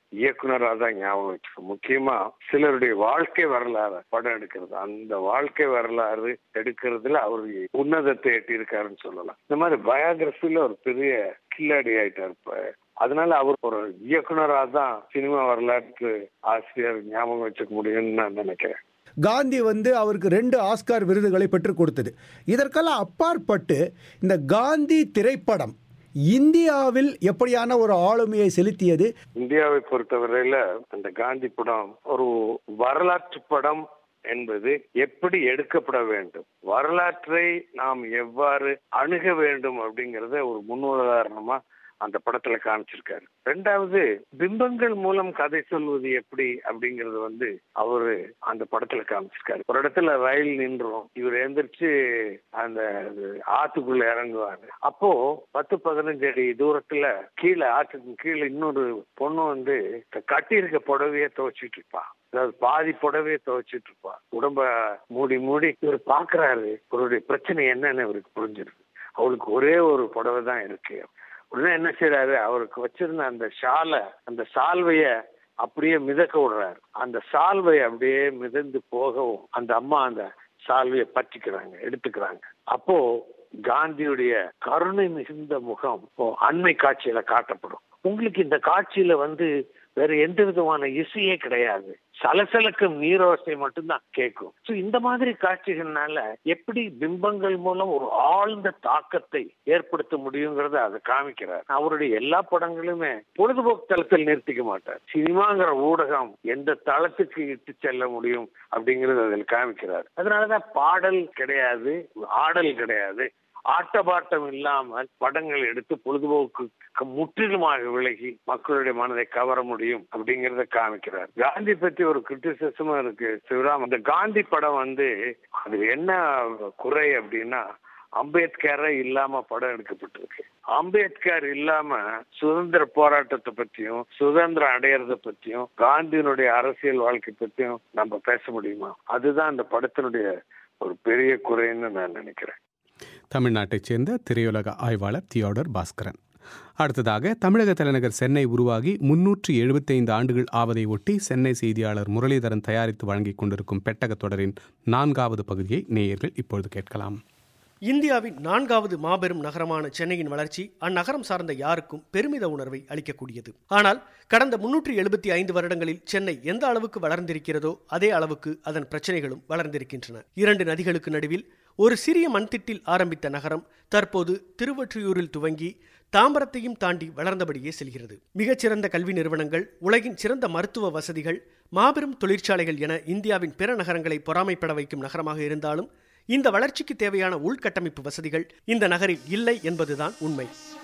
S3: இயக்குனரா தான் ஞாபகம் வச்சுக்கோ முக்கியமா சிலருடைய வாழ்க்கை வரலாறு படம் எடுக்கிறது அந்த வாழ்க்கை வரலாறு எடுக்கிறதுல அவர் உன்னதத்தை எட்டியிருக்காருன்னு சொல்லலாம் இந்த மாதிரி பயோகிராஃபில ஒரு பெரிய கில்லாடி ஆயிட்டார் இப்ப அதனால அவர் ஒரு இயக்குனரா தான் சினிமா வரலாற்று ஆசிரியர் ஞாபகம் வச்சுக்க முடியும்னு நான் நினைக்கிறேன்
S4: காந்தி வந்து அவருக்கு ரெண்டு ஆஸ்கார் விருதுகளை பெற்றுக் கொடுத்தது இதற்கெல்லாம் அப்பாற்பட்டு இந்த காந்தி திரைப்படம் இந்தியாவில் எப்படியான ஒரு ஆளுமையை செலுத்தியது
S3: இந்தியாவை பொறுத்தவரையில அந்த காந்தி படம் ஒரு வரலாற்று படம் என்பது எப்படி எடுக்கப்பட வேண்டும் வரலாற்றை நாம் எவ்வாறு அணுக வேண்டும் அப்படிங்கறத ஒரு முன்னுதாரணமா அந்த படத்துல காமிச்சிருக்காரு ரெண்டாவது பிம்பங்கள் மூலம் கதை சொல்வது எப்படி அப்படிங்கறது வந்து அவரு அந்த படத்துல காமிச்சிருக்காரு ஒரு இடத்துல ரயில் நின்றோம் இவர் எந்திரிச்சு அந்த ஆத்துக்குள்ள இறங்குவாரு அப்போ பத்து பதினஞ்சு அடி தூரத்துல கீழே ஆற்றுக்கு கீழே இன்னொரு பொண்ணு வந்து கட்டி இருக்க புடவைய துவைச்சிட்டு இருப்பா அதாவது பாதி புடவைய துவைச்சிட்டு இருப்பா உடம்ப மூடி மூடி இவர் பாக்குறாரு இவருடைய பிரச்சனை என்னன்னு இவருக்கு புரிஞ்சிருக்கு அவளுக்கு ஒரே ஒரு புடவை தான் இருக்கு உடனே என்ன செய்யறாரு அவருக்கு வச்சிருந்த அந்த ஷாலை அந்த சால்வைய அப்படியே மிதக்க விடுறாரு அந்த சால்வை அப்படியே மிதந்து போகவும் அந்த அம்மா அந்த சால்வைய பற்றிக்கிறாங்க எடுத்துக்கிறாங்க அப்போ காந்தியுடைய கருணை மிகுந்த முகம் அண்மை காட்சியில காட்டப்படும் உங்களுக்கு இந்த காட்சியில வந்து வேற எந்த விதமான இசையே கிடையாது சலசலக்கும் நீரோசை மட்டும்தான் கேட்கும் சோ இந்த மாதிரி காட்சிகள்னால எப்படி பிம்பங்கள் மூலம் ஒரு ஆழ்ந்த தாக்கத்தை ஏற்படுத்த முடியுங்கிறத அதை காமிக்கிறார் அவருடைய எல்லா படங்களுமே பொழுதுபோக்கு தளத்தில் நிறுத்திக்க மாட்டார் சினிமாங்கிற ஊடகம் எந்த தளத்துக்கு இட்டு செல்ல முடியும் அப்படிங்கறது அதில் காமிக்கிறார் அதனாலதான் பாடல் கிடையாது ஆடல் கிடையாது ஆட்டபாட்டம் இல்லாமல் படங்கள் எடுத்து பொழுதுபோக்கு முற்றிலுமாக விலகி மக்களுடைய மனதை கவர முடியும் அப்படிங்கறத காமிக்கிறார் காந்தி பத்தி ஒரு கிரிட்டிசிசமும் இருக்கு சிவராம் அந்த காந்தி படம் வந்து அது என்ன குறை அப்படின்னா அம்பேத்கரை இல்லாம படம் எடுக்கப்பட்டிருக்கு அம்பேத்கர் இல்லாம சுதந்திர போராட்டத்தை பத்தியும் சுதந்திரம் அடையறத பத்தியும் காந்தியினுடைய அரசியல் வாழ்க்கை பத்தியும் நம்ம பேச முடியுமா அதுதான் அந்த படத்தினுடைய ஒரு பெரிய குறைன்னு நான் நினைக்கிறேன்
S1: தமிழ்நாட்டைச் சேர்ந்த திரையுலக ஆய்வாளர் தியோடர் பாஸ்கரன் அடுத்ததாக தமிழக தலைநகர் சென்னை உருவாகி முன்னூற்றி எழுபத்தைந்து ஆண்டுகள் ஆவதை ஒட்டி சென்னை செய்தியாளர் முரளிதரன் தயாரித்து வழங்கிக் கொண்டிருக்கும் பெட்டகத் தொடரின் நான்காவது பகுதியை நேயர்கள் இப்பொழுது கேட்கலாம்
S12: இந்தியாவின் நான்காவது மாபெரும் நகரமான சென்னையின் வளர்ச்சி அந்நகரம் சார்ந்த யாருக்கும் பெருமித உணர்வை அளிக்கக்கூடியது ஆனால் கடந்த முன்னூற்றி எழுபத்தி ஐந்து வருடங்களில் சென்னை எந்த அளவுக்கு வளர்ந்திருக்கிறதோ அதே அளவுக்கு அதன் பிரச்சனைகளும் வளர்ந்திருக்கின்றன இரண்டு நதிகளுக்கு நடுவில் ஒரு சிறிய மண்திட்டில் ஆரம்பித்த நகரம் தற்போது திருவொற்றியூரில் துவங்கி தாம்பரத்தையும் தாண்டி வளர்ந்தபடியே செல்கிறது மிகச்சிறந்த கல்வி நிறுவனங்கள் உலகின் சிறந்த மருத்துவ வசதிகள் மாபெரும் தொழிற்சாலைகள் என இந்தியாவின் பிற நகரங்களை பொறாமைப்பட வைக்கும் நகரமாக இருந்தாலும் இந்த வளர்ச்சிக்கு தேவையான உள்கட்டமைப்பு வசதிகள் இந்த நகரில் இல்லை என்பதுதான் உண்மை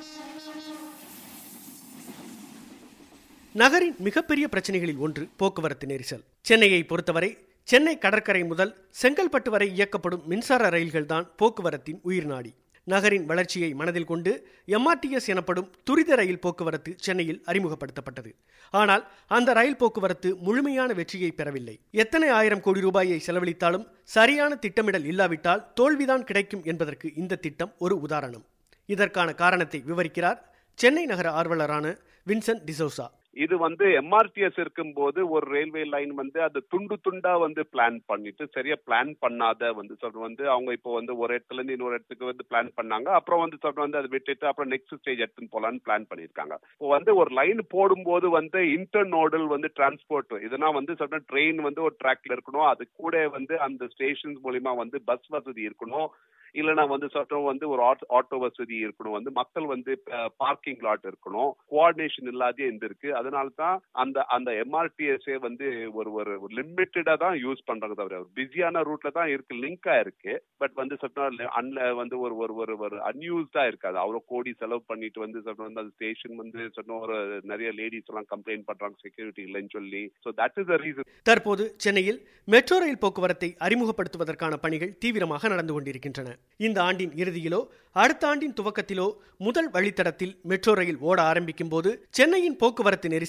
S12: நகரின் மிகப்பெரிய பிரச்சனைகளில் ஒன்று போக்குவரத்து நெரிசல் சென்னையை பொறுத்தவரை சென்னை கடற்கரை முதல் செங்கல்பட்டு வரை இயக்கப்படும் மின்சார ரயில்கள் தான் போக்குவரத்தின் உயிர்நாடி நகரின் வளர்ச்சியை மனதில் கொண்டு எம்ஆர்டிஎஸ் எனப்படும் துரித ரயில் போக்குவரத்து சென்னையில் அறிமுகப்படுத்தப்பட்டது ஆனால் அந்த ரயில் போக்குவரத்து முழுமையான வெற்றியை பெறவில்லை எத்தனை ஆயிரம் கோடி ரூபாயை செலவழித்தாலும் சரியான திட்டமிடல் இல்லாவிட்டால் தோல்விதான் கிடைக்கும் என்பதற்கு இந்த திட்டம் ஒரு உதாரணம் இதற்கான காரணத்தை விவரிக்கிறார் சென்னை நகர ஆர்வலரான வின்சென்ட் டிசோசா
S13: இது வந்து எம்ஆர்டிஎஸ் இருக்கும்போது ஒரு ரயில்வே லைன் வந்து அது துண்டு துண்டா வந்து பிளான் பண்ணிட்டு சரியா பிளான் பண்ணாத வந்து சொல்ற வந்து அவங்க இப்போ வந்து ஒரு இடத்துல இருந்து இன்னொரு இடத்துக்கு வந்து பிளான் பண்ணாங்க அப்புறம் வந்து சொல்ற வந்து அதை விட்டுட்டு அப்புறம் நெக்ஸ்ட் ஸ்டேஜ் எடுத்துன்னு போலான்னு பிளான் பண்ணியிருக்காங்க இப்போ வந்து ஒரு லைன் போடும்போது வந்து இன்டர் நோடல் வந்து டிரான்ஸ்போர்ட் இதுனா வந்து சொல்ற ட்ரெயின் வந்து ஒரு ட்ராக்ல இருக்கணும் அது கூட வந்து அந்த ஸ்டேஷன்ஸ் மூலியமா வந்து பஸ் வசதி இருக்கணும் இல்லைன்னா வந்து சொல்றோம் வந்து ஒரு ஆட்டோ வசதி இருக்கணும் வந்து மக்கள் வந்து பார்க்கிங் லாட் இருக்கணும் கோஆர்டினேஷன் இல்லாதே இருந்திருக்கு அதனால தான் அந்த அந்த எம்ஆர்டிஎஸ்ஏ வந்து ஒரு ஒரு லிமிட்டடா தான் யூஸ் பண்றாங்க தவிர பிஸியான ரூட்ல தான் இருக்கு லிங்கா இருக்கு பட் வந்து சொல்றோம் அன்ல வந்து ஒரு ஒரு ஒரு ஒரு அன்யூஸ்டா இருக்காது அவ்வளோ கோடி செலவு பண்ணிட்டு வந்து சொல்றோம் வந்து அந்த ஸ்டேஷன் வந்து சொன்ன ஒரு நிறைய லேடிஸ் எல்லாம் கம்ப்ளைண்ட் பண்றாங்க செக்யூரிட்டி இல்லைன்னு சொல்லி so that is the reason
S12: தற்போது சென்னையில் மெட்ரோ ரயில் போக்குவரத்தை அறிமுகப்படுத்துவதற்கான பணிகள் தீவிரமாக நடந்து கொண்டிருக்கின்றன இந்த ஆண்டின் இறுதியிலோ அடுத்த ஆண்டின் துவக்கத்திலோ முதல் வழித்தடத்தில் மெட்ரோ ரயில் ஓட ஆரம்பிக்கும் போது சென்னையின் போக்குவரத்து நெரிசல்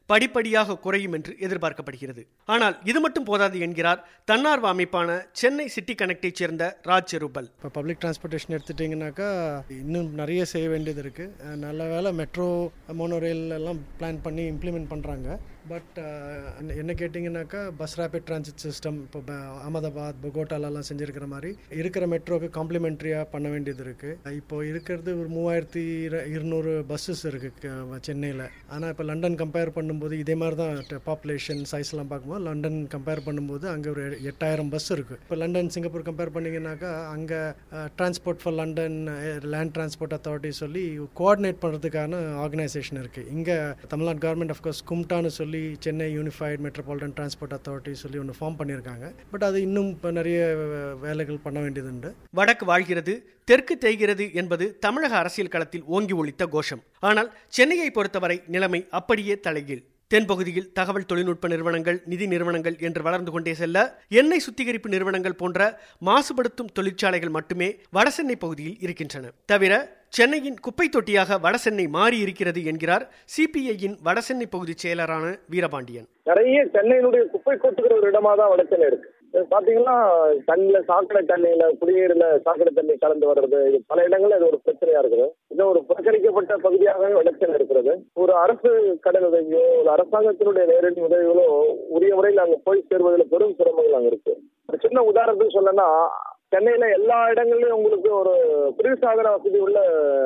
S12: படிப்படியாக குறையும் என்று எதிர்பார்க்கப்படுகிறது ஆனால் இது மட்டும் போதாது என்கிறார் தன்னார்வ அமைப்பான சென்னை சிட்டி கனெக்டைச் சேர்ந்த ராஜ் செருபல்
S14: இப்போ பப்ளிக் டிரான்ஸ்போர்ட்டேஷன் எடுத்துட்டிங்கனாக்கா இன்னும் நிறைய செய்ய வேண்டியது இருக்குது நல்ல வேலை மெட்ரோ மோனோ ரயில் எல்லாம் பிளான் பண்ணி இம்ப்ளிமெண்ட் பண்ணுறாங்க பட் என்ன கேட்டிங்கனாக்கா பஸ் ரேபிட் டிரான்சிட் சிஸ்டம் இப்போ அகமதாபாத் பொகோட்டாலெல்லாம் செஞ்சுருக்கிற மாதிரி இருக்கிற மெட்ரோக்கு காம்ப்ளிமெண்ட்ரியாக பண்ண வேண்டியது இருக்குது இப்போ இருக்கிறது ஒரு மூவாயிரத்தி இருநூறு பஸ்ஸஸ் இருக்குது சென்னையில் ஆனால் இப்போ லண்டன் கம்பேர் பண்ணும்போது இதே மாதிரி தான் பாப்புலேஷன் சைஸ்லாம் பார்க்கும்போது லண்டன் கம்பேர் பண்ணும்போது அங்கே ஒரு எட்டாயிரம் பஸ் இருக்குது இப்போ லண்டன் சிங்கப்பூர் கம்பேர் பண்ணிங்கனாக்கா அங்கே transport for London land transport authority சொல்லி கோஆர்டினேட் பண்ணுறதுக்கான ஆர்கனைசேஷன் இருக்குது இங்கே தமிழ்நாடு கவர்மெண்ட் அஃப்கோர்ஸ் கும்டான்னு சொல்லி Chennai unified metropolitan transport authority சொல்லி ஒன்று ஃபார்ம் பண்ணியிருக்காங்க பட் அது இன்னும் இப்போ நிறைய வேலைகள் பண்ண வேண்டியதுண்டு
S12: வடக்கு வாழ்கிறது தெற்கு தேய்கிறது என்பது தமிழக அரசியல் களத்தில் ஓங்கி ஒழித்த கோஷம் ஆனால் சென்னையை பொறுத்தவரை நிலைமை அப்படியே தலைகீழ் தென்பகுதியில் தகவல் தொழில்நுட்ப நிறுவனங்கள் நிதி நிறுவனங்கள் என்று வளர்ந்து கொண்டே செல்ல எண்ணெய் சுத்திகரிப்பு நிறுவனங்கள் போன்ற மாசுபடுத்தும் தொழிற்சாலைகள் மட்டுமே வடசென்னை பகுதியில் இருக்கின்றன தவிர சென்னையின் குப்பை தொட்டியாக வடசென்னை மாறி இருக்கிறது என்கிறார் சிபிஐயின் வடசென்னை பகுதி செயலரான வீரபாண்டியன்
S15: நிறைய சென்னையினுடைய குப்பை கொட்டுகிற ஒரு இடமா தான் வடசென்னை இருக்கு பாத்தீங்கன்னா தண்ணில சாக்கடை தண்ணியில குடிநீர்ல சாக்கடை தண்ணி கலந்து வர்றது இது பல இடங்கள்ல இது ஒரு பிரச்சனையா இருக்குது இது ஒரு புறக்கணிக்கப்பட்ட பகுதியாகவே வடசென்னை இருக்கிறது ஒரு அரசு கடன் உதவியோ ஒரு அரசாங்கத்தினுடைய நேரடி உதவிகளோ உரிய முறையில் அங்க போய் சேர்வதில் பெரும் சிரமங்கள் அங்க இருக்கு ஒரு சின்ன உதாரணத்துக்கு சொல்லனா சென்னையில எல்லா இடங்கள்லயும் உங்களுக்கு ஒரு குடிசாதன வசதி உள்ள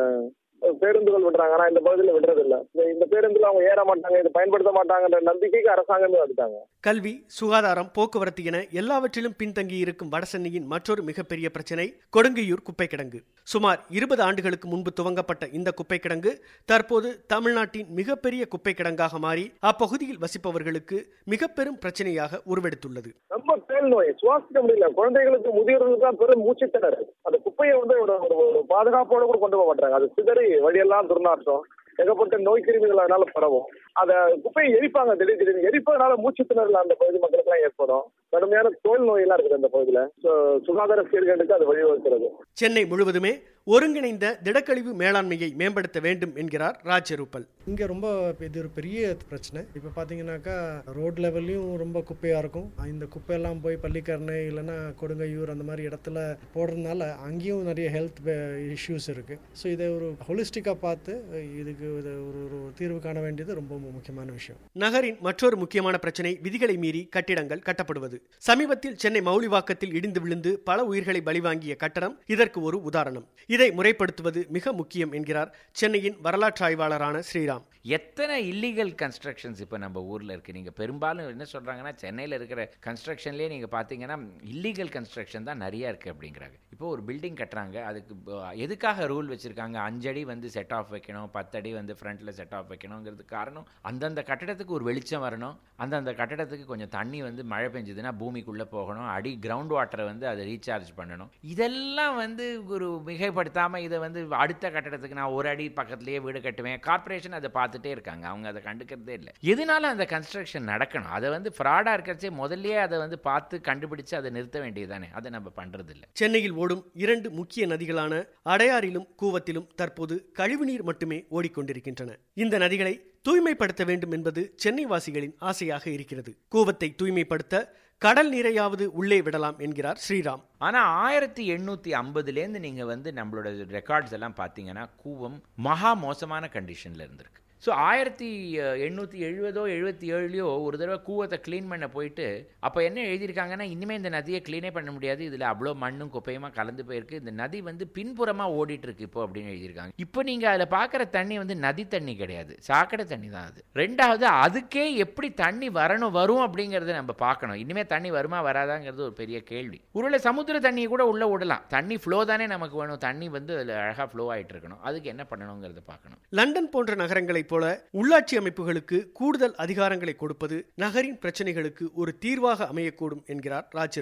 S15: பேருந்துகள் விடுறாங்க ஆனா இந்த பகுதியில் விடுறது இல்ல இந்த பேருந்துல அவங்க ஏற மாட்டாங்க இதை பயன்படுத்த மாட்டாங்கன்ற நம்பிக்கைக்கு அரசாங்கமே வந்துட்டாங்க
S12: கல்வி சுகாதாரம் போக்குவரத்து என எல்லாவற்றிலும் பின்தங்கி இருக்கும் வடசென்னையின் மற்றொரு மிகப்பெரிய பிரச்சனை கொடுங்கையூர் குப்பை கிடங்கு சுமார் இருபது ஆண்டுகளுக்கு முன்பு துவங்கப்பட்ட இந்த குப்பை கிடங்கு தற்போது தமிழ்நாட்டின் மிகப்பெரிய குப்பை கிடங்காக மாறி அப்பகுதியில் வசிப்பவர்களுக்கு மிக பெரும் பிரச்சனையாக உருவெடுத்துள்ளது
S15: ரொம்ப பேல் நோய் சுவாசிக்க முடியல குழந்தைகளுக்கு முதியோர்களுக்கு தான் பெரும் மூச்சுத்திணறு அந்த குப்பையை வந்து ஒரு ஒரு பாதுகாப்போட கூட கொண்டு போக மாட்டாங்க அது சிதறி வழியெல்லாம் துர்நாற்றம் ஏகப்பட்ட நோய் கிருமிகள் அதனால பரவும் அத குப்பையை எரிப்பாங்க திடீர் திடீர்னு எரிப்பதனால மூச்சு திணறல் அந்த பகுதி மக்களுக்கு எல்லாம் ஏற்படும் கடுமையான தோல் நோய் எல்லாம் இருக்குது அந்த பகுதியில சுகாதார சீர்கேடுக்கு அது வழிவகுக்கிறது
S12: சென்னை முழுவதுமே ஒருங்கிணைந்த திடக்கழிவு மேலாண்மையை மேம்படுத்த வேண்டும் என்கிறார் ராஜரூப்பல்
S14: இங்கே ரொம்ப இது ஒரு பெரிய பிரச்சனை இப்போ பார்த்தீங்கன்னாக்கா ரோட் லெவல்லையும் ரொம்ப குப்பையாக இருக்கும் இந்த குப்பையெல்லாம் போய் பள்ளிக்கரணை இல்லைன்னா கொடுங்கையூர் அந்த மாதிரி இடத்துல போடுறதுனால அங்கேயும் நிறைய ஹெல்த் இஷ்யூஸ் இருக்குது ஸோ இதை ஒரு ஹோலிஸ்டிக்காக பார்த்து இதுக்கு ஒரு ஒரு தீர்வு காண வேண்டியது ரொம்ப முக்கியமான விஷயம்
S12: நகரின் மற்றொரு முக்கியமான பிரச்சனை விதிகளை மீறி கட்டிடங்கள் கட்டப்படுவது சமீபத்தில் சென்னை மௌலிவாக்கத்தில் இடிந்து விழுந்து பல உயிர்களை பலிவாங்கிய கட்டடம் இதற்கு ஒரு உதாரணம் இதை முறைப்படுத்துவது மிக முக்கியம் என்கிறார் சென்னையின் வரலாற்று ஆய்வாளரான ஸ்ரீராம்
S16: எத்தனை இல்லீகல் கன்ஸ்ட்ரக்ஷன்ஸ் இப்போ நம்ம ஊரில் இருக்குது நீங்கள் பெரும்பாலும் என்ன சொல்கிறாங்கன்னா சென்னையில் இருக்கிற கன்ஸ்ட்ரக்ஷன்லேயே நீங்கள் பார்த்தீங்கன்னா இல்லீகல் கன்ஸ்ட்ரக்ஷன் தான் நிறையா இருக்குது அப்படிங்கிறாங்க இப்போ ஒரு பில்டிங் கட்டுறாங்க அதுக்கு எதுக்காக ரூல் வச்சுருக்காங்க அஞ்சடி வந்து செட் ஆஃப் வைக்கணும் பத்தடி வந்து ஃப்ரண்ட்டில் செட் ஆஃப் வைக்கணுங்கிறது காரணம் அந்தந்த கட்டடத்துக்கு ஒரு வெளிச்சம் வரணும் அந்தந்த கட்டடத்துக்கு கொஞ்சம் தண்ணி வந்து மழை பெஞ்சதுன்னா பூமிக்குள்ளே போகணும் அடி கிரவுண்ட் வாட்டரை வந்து அதை ரீசார்ஜ் பண்ணணும் இதெல்லாம் வந்து ஒரு மிகைப்படுத்தாமல் இதை வந்து அடுத்த கட்டடத்துக்கு நான் ஒரு அடி பக்கத்துலேயே வீடு கட்டுவேன் கார்பரேஷன் அதை பார்த்துட்டே இருக்காங்க அவங்க அதை கண்டுக்கிறதே இல்லை எதனால அந்த கன்ஸ்ட்ரக்ஷன் நடக்கணும் அதை வந்து ஃப்ராடாக இருக்கிறச்சே முதல்லயே அதை வந்து பார்த்து கண்டுபிடிச்சு அதை நிறுத்த வேண்டியதானே அதை நம்ம பண்ணுறது இல்லை
S12: சென்னையில் ஓடும் இரண்டு முக்கிய நதிகளான அடையாறிலும் கூவத்திலும் தற்போது கழிவுநீர் மட்டுமே ஓடிக்கொண்டிருக்கின்றன இந்த நதிகளை தூய்மைப்படுத்த வேண்டும் என்பது சென்னை வாசிகளின் ஆசையாக இருக்கிறது கூவத்தை தூய்மைப்படுத்த கடல் நீரையாவது உள்ளே விடலாம் என்கிறார் ஸ்ரீராம்
S16: ஆனால் ஆயிரத்தி எண்ணூற்றி ஐம்பதுலேருந்து நீங்கள் வந்து நம்மளோட ரெக்கார்ட்ஸ் எல்லாம் பார்த்தீங்கன்னா கூவம் மகா மோசமான கண்டிஷனில் இருந்திருக்கு ஸோ ஆயிரத்தி எண்ணூற்றி எழுபதோ எழுபத்தி ஏழுலையோ ஒரு தடவை கூவத்தை க்ளீன் பண்ண போயிட்டு அப்போ என்ன எழுதியிருக்காங்கன்னா இனிமேல் இந்த நதியை க்ளீனே பண்ண முடியாது இதில் அவ்வளோ மண்ணும் குப்பையுமா கலந்து போயிருக்கு இந்த நதி வந்து பின்புறமாக ஓடிட்டு இருக்கு இப்போ அப்படின்னு எழுதியிருக்காங்க இப்போ நீங்கள் அதில் பார்க்குற தண்ணி வந்து நதி தண்ணி கிடையாது சாக்கடை தண்ணி தான் அது ரெண்டாவது அதுக்கே எப்படி தண்ணி வரணும் வரும் அப்படிங்கிறத நம்ம பார்க்கணும் இனிமேல் தண்ணி வருமா வராதாங்கிறது ஒரு பெரிய கேள்வி ஒருவேளை சமுத்திர தண்ணியை கூட உள்ளே விடலாம் தண்ணி ஃப்ளோ தானே நமக்கு வேணும் தண்ணி வந்து அதில் அழகாக ஃப்ளோ ஆகிட்டு இருக்கணும் அதுக்கு என்ன பண்ணணுங்கிறத பார்க்கணும்
S12: லண்டன் போன்ற நகரங்களை போல உள்ளாட்சி அமைப்புகளுக்கு கூடுதல் அதிகாரங்களை கொடுப்பது நகரின் பிரச்சனைகளுக்கு ஒரு தீர்வாக அமையக்கூடும் என்கிறார் ராஜரூப்பல்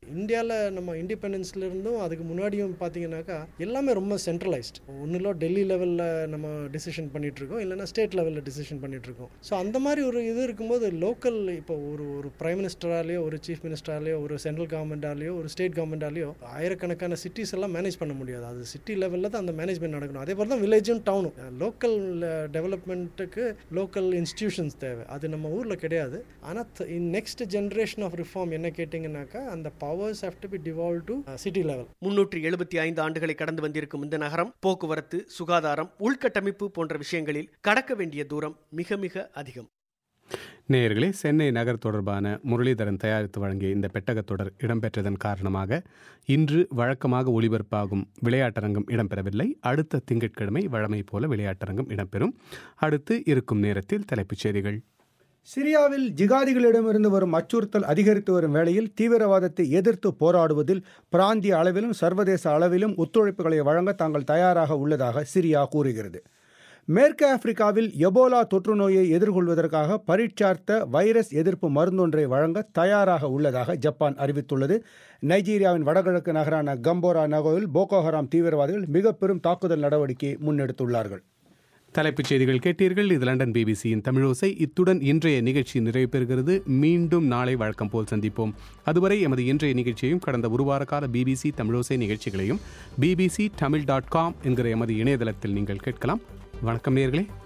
S14: இந்தியாவில் நம்ம இண்டிபெண்டன்ஸ்ல இருந்தும் அதுக்கு முன்னாடியும் பார்த்தீங்கன்னாக்கா எல்லாமே ரொம்ப சென்ட்ரலைஸ்ட் ஒன்றுல டெல்லி லெவலில் நம்ம டிசிஷன் பண்ணிட்டு இருக்கோம் இல்லைன்னா ஸ்டேட் லெவலில் டிசிஷன் பண்ணிட்டு இருக்கோம் ஸோ அந்த மாதிரி ஒரு இது இருக்கும்போது லோக்கல் இப்போ ஒரு ஒரு பிரைம் மினிஸ்டராலேயோ ஒரு சீஃப் மினிஸ்டராலேயோ ஒரு சென்ட்ரல் கவர்மெண்டாலேயோ ஒரு ஸ்டேட் கவர்மெண்டாலேயோ ஆயிரக்கணக்கான சிட்டிஸ் எல்லாம் மேனேஜ் பண்ண முடியாது அது சிட்டி லெவலில் தான் அந்த மேனேஜ்மெண்ட் நடக்கணும் அதே போல் தான் வில்லேஜும் டவுனும் லோக்கல் டெவலப்மெண்ட்டுக்கு லோக்கல் இன்ஸ்டிடியூஷன்ஸ் தேவை அது நம்ம ஊரில் கிடையாது ஆனால் in next generation of reform என்ன கேட்டிங்கன்னாக்கா அந்த powers have to be devolve to city level
S12: முன்னூற்றி எழுபத்தி ஐந்து ஆண்டுகளை கடந்து வந்திருக்கும் இந்த நகரம் போக்குவரத்து சுகாதாரம் உள்கட்டமைப்பு போன்ற விஷயங்களில் கடக்க வேண்டிய தூரம் மிக மிக அதிகம்
S1: நேயர்களே சென்னை நகர் தொடர்பான முரளிதரன் தயாரித்து வழங்கிய இந்த பெட்டகத் தொடர் இடம்பெற்றதன் காரணமாக இன்று வழக்கமாக ஒளிபரப்பாகும் விளையாட்டரங்கம் இடம்பெறவில்லை அடுத்த திங்கட்கிழமை வழமை போல விளையாட்டரங்கம் இடம்பெறும் அடுத்து இருக்கும் நேரத்தில் தலைப்புச் செய்திகள்
S4: சிரியாவில் ஜிகாதிகளிடமிருந்து வரும் அச்சுறுத்தல் அதிகரித்து வரும் வேளையில் தீவிரவாதத்தை எதிர்த்து போராடுவதில் பிராந்திய அளவிலும் சர்வதேச அளவிலும் ஒத்துழைப்புகளை வழங்க தாங்கள் தயாராக உள்ளதாக சிரியா கூறுகிறது மேற்கு ஆப்பிரிக்காவில் எபோலா தொற்று நோயை எதிர்கொள்வதற்காக பரீட்சார்த்த வைரஸ் எதிர்ப்பு மருந்தொன்றை வழங்க தயாராக உள்ளதாக ஜப்பான் அறிவித்துள்ளது நைஜீரியாவின் வடகிழக்கு நகரான கம்போரா நகோவில் போகோஹராம் தீவிரவாதிகள் மிக பெரும் தாக்குதல் நடவடிக்கையை முன்னெடுத்துள்ளார்கள்
S1: தலைப்புச் செய்திகள் கேட்டீர்கள் இது லண்டன் பிபிசியின் தமிழோசை இத்துடன் இன்றைய நிகழ்ச்சி நிறைவு பெறுகிறது மீண்டும் நாளை வழக்கம் போல் சந்திப்போம் அதுவரை எமது இன்றைய நிகழ்ச்சியையும் கடந்த ஒரு வார கால பிபிசி தமிழோசை நிகழ்ச்சிகளையும் பிபிசி தமிழ் டாட் காம் என்கிற எமது இணையதளத்தில் நீங்கள் கேட்கலாம் வணக்கம் நேர்களே